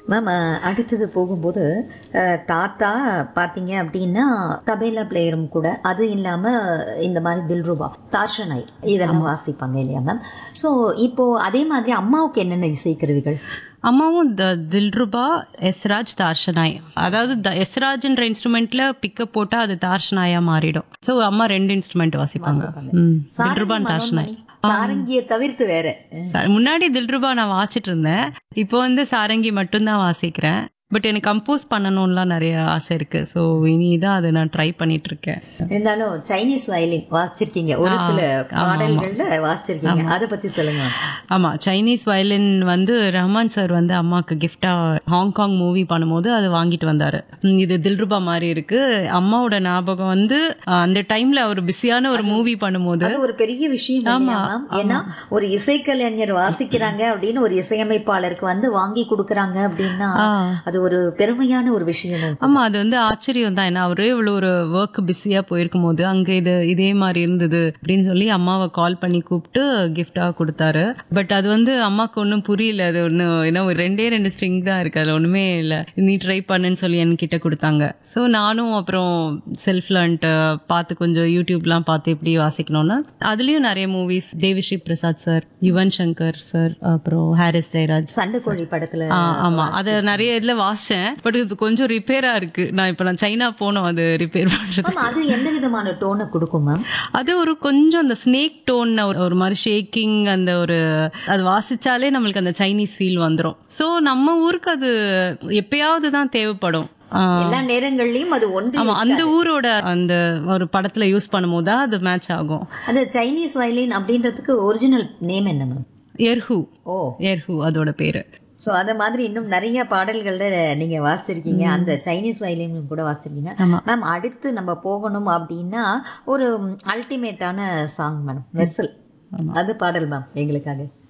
Ma'am அடுத்தது போகும்போது அஹ், தாத்தா பார்த்தீங்க அப்படின்னா தபேலா பிளேயரும் கூட அது இல்லாமல் இந்த மாதிரி தில்ருபா தார்ஷனாய் இதெல்லாம் வாசிப்பாங்க இல்லையா மேம் ஸோ இப்போ அதே மாதிரி அம்மாவுக்கு என்னென்ன இசைக்கருவிகள் அம்மாவும் த தில்ருபா எஸ்ராஜ் தார்ஷனாய் அதாவது த- எஸ்ராஜ்ன்ற இன்ஸ்ட்ருமெண்ட்ல பிக்கப் போட்டா அது தார்ஷனாயா மாறிடும் சோ அம்மா ரெண்டு இன்ஸ்ட்ருமெண்ட் வாசிப்பாங்க ம். தில்ருபா தார்ஷனாய் சாரங்கியை தவிர்த்து வேற ச- முன்னாடி தில்ருபா நான் வாசிட்டு இருந்தேன் இப்போ வந்து சாரங்கி மட்டும்தான் வாசிக்கிறேன் பட் எனக்கு கம்போஸ் பண்ணணும்லாம் நிறைய ஆசை இருக்கு ஸோ இனிதான் அதை நான் ட்ரை பண்ணிட்டு இருக்கேன் இருந்தாலும் சைனீஸ் வயலின் வாசிச்சிருக்கீங்க ஒரு சில பாடல்கள்ல வாசிச்சிருக்கீங்க அதை பத்தி சொல்லுங்க ma'am. ஆமா சைனீஸ் வயலின் வந்து ரஹ்மான் சார் வந்து அம்மாக்கு கிஃப்டா ஹாங்காங் மூவி பண்ணும்போது அதை வாங்கிட்டு வந்தாரு ம், இது தில்ருபா மாதிரி இருக்கு அம்மாவோட ஞாபகம் வந்து அஹ், அந்த டைம்ல அவர் பிஸியான ஒரு மூவி பண்ணும்போது அது ஒரு பெரிய விஷயம் இல்லையா ma'am? ஏன்னா ஒரு இசைக்கலைஞர் வாசிக்கிறாங்க அப்படின்னு ஒரு இசையமைப்பாளருக்கு வந்து வாங்கி கொடுக்கறாங்க அப்படின்னா ஆ. அது ஒரு பெருமையான ஒரு விஷயம் ஆமா அது வந்து ஆச்சரியம் தான் ஏன்னா அவரே இவ்வளவு ஒரு ஒர்க் பிஸியா போயிருக்கும் போது அங்க இது இதே மாதிரி இருந்தது அப்படின்னு சொல்லி அம்மாவை கால் பண்ணி கூப்பிட்டு கிஃப்டா கொடுத்தாரு பட் அது வந்து அம்மாக்கு ஒன்றும் புரியல அது ஒண்ணு ஏன்னா ஒரு ரெண்டே ரெண்டு ஸ்ட்ரிங் தான் இருக்கு அதுல ஒண்ணுமே இல்ல நீ ட்ரை பண்ணுன்னு சொல்லி என்கிட்ட கொடுத்தாங்க ஸோ நானும் அப்புறம் செல்ஃப் லேர்ன்ட்டு பார்த்து கொஞ்சம் யூடியூப்லாம் பார்த்து எப்படி வாசிக்கணும்னா அதுலயும் நிறைய movies Devisri Prasad sir Yuvan Shankar sir அப்புறம் ஹாரிஸ் ஜெயராஜ் சண்டைக்கோழி படத்துல ஆ, ஆமா அத நிறைய இதுல வாசிச்சேன் பட் இது கொஞ்சம் ரிப்பேரா இருக்கு நான் இப்ப நான் சைனா போனோம் அது ரிப்பேர் பண்றது மேம் அது எந்த விதமான டோனை கொடுக்கும் மேம் அது ஒரு கொஞ்சம் அந்த ஸ்னேக் டோன் ஒரு மாதிரி ஷேக்கிங் அந்த ஒரு அது வாசிச்சாலே நம்மளுக்கு அந்த சைனீஸ் ஃபீல் வந்துரும் சோ நம்ம ஊருக்கு அது எப்பயாவது தான் தேவைப்படும் ஆ, எல்லா நேரங்கள்லயும் அது ஒன்று ஆமா அந்த ஊரோட அந்த ஒரு படத்துல யூஸ் பண்ணும்போது தான் அது மேட்ச் ஆகும் அந்த சைனீஸ் வயலின் அப்படின்றதுக்கு ஒரிஜினல் நேம் என்ன மேம் எர்ஹூ ஓ எர்ஹூ அதோட பேரு ஸோ அது மாதிரி இன்னும் நிறைய பாடல்கள்ல நீங்க வாசிச்சிருக்கீங்க அந்த சைனீஸ் வயலின் கூட வாசிச்சிருக்கீங்க ஆமா. மேம் அடுத்து நம்ம போகணும் அப்படின்னா ஒரு அல்டிமேட்டான சாங் மேடம் வெர்சல் அது பாடல் மேம் எங்களுக்காக